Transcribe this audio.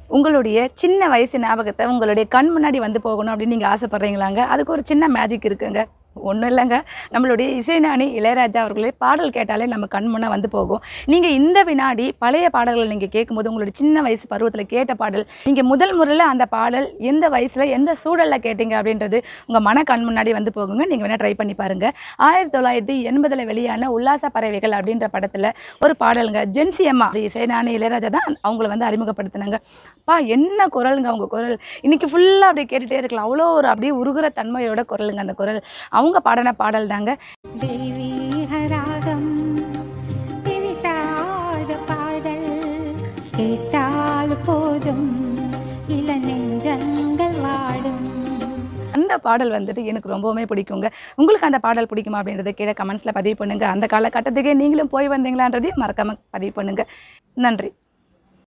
உங்களுடைய சின்ன வயசு ஞாபகத்தை உங்களுடைய கண் முன்னாடி வந்து போகணும் அப்படின்னு நீங்கள் ஆசைப்பட்றீங்களாங்க அதுக்கு ஒரு சின்ன மேஜிக் இருக்குங்க ஒன்றும் இல்லைங்க நம்மளுடைய இசைஞானி இளையராஜா அவர்களே பாடல் கேட்டாலே நம்ம கண் முன்னே வந்து போகும் நீங்கள் இந்த வினாடி பழைய பாடல்கள் நீங்கள் கேட்கும்போது உங்களுடைய சின்ன வயசு பருவத்தில் கேட்ட பாடல் நீங்கள் முதல் முறையில் அந்த பாடல் எந்த வயசில் எந்த சூழலில் கேட்டீங்க அப்படின்றது உங்கள் மன கண் முன்னாடி வந்து போகுங்க நீங்கள் வேணால் ட்ரை பண்ணி பாருங்கள் ஆயிரத்தி தொள்ளாயிரத்தி எண்பதில் வெளியான உல்லாச பறவைகள் அப்படின்ற படத்தில் ஒரு பாடலுங்க ஜென்சி அம்மா அது இசைஞானி இளையராஜா தான் அவங்கள வந்து அறிமுகப்படுத்தினாங்க பா என்ன குரலுங்க அவங்க குரல் இன்னைக்கு ஃபுல்லாக அப்படியே கேட்டுகிட்டே இருக்கலாம் அவ்வளோ ஒரு அப்படியே உருகுற தன்மையோட குரலுங்க அந்த குரல் அவங்க பாடின பாடல் தாங்க தெய்வீகராகம் திவிட்டாத பாடல் கேட்டால் போதும் இள நெஞ்சங்கள் வாடும் அந்த பாடல் வந்துட்டு எனக்கு ரொம்பவுமே பிடிக்குங்க உங்களுக்கு அந்த பாடல் பிடிக்குமா அப்படின்றத கீழே கமெண்ட்ஸில் பதிவு பண்ணுங்கள் அந்த காலகட்டத்துக்கே நீங்களும் போய் வந்தீங்களான்றதையும் மறக்காமல் பதிவு பண்ணுங்கள் நன்றி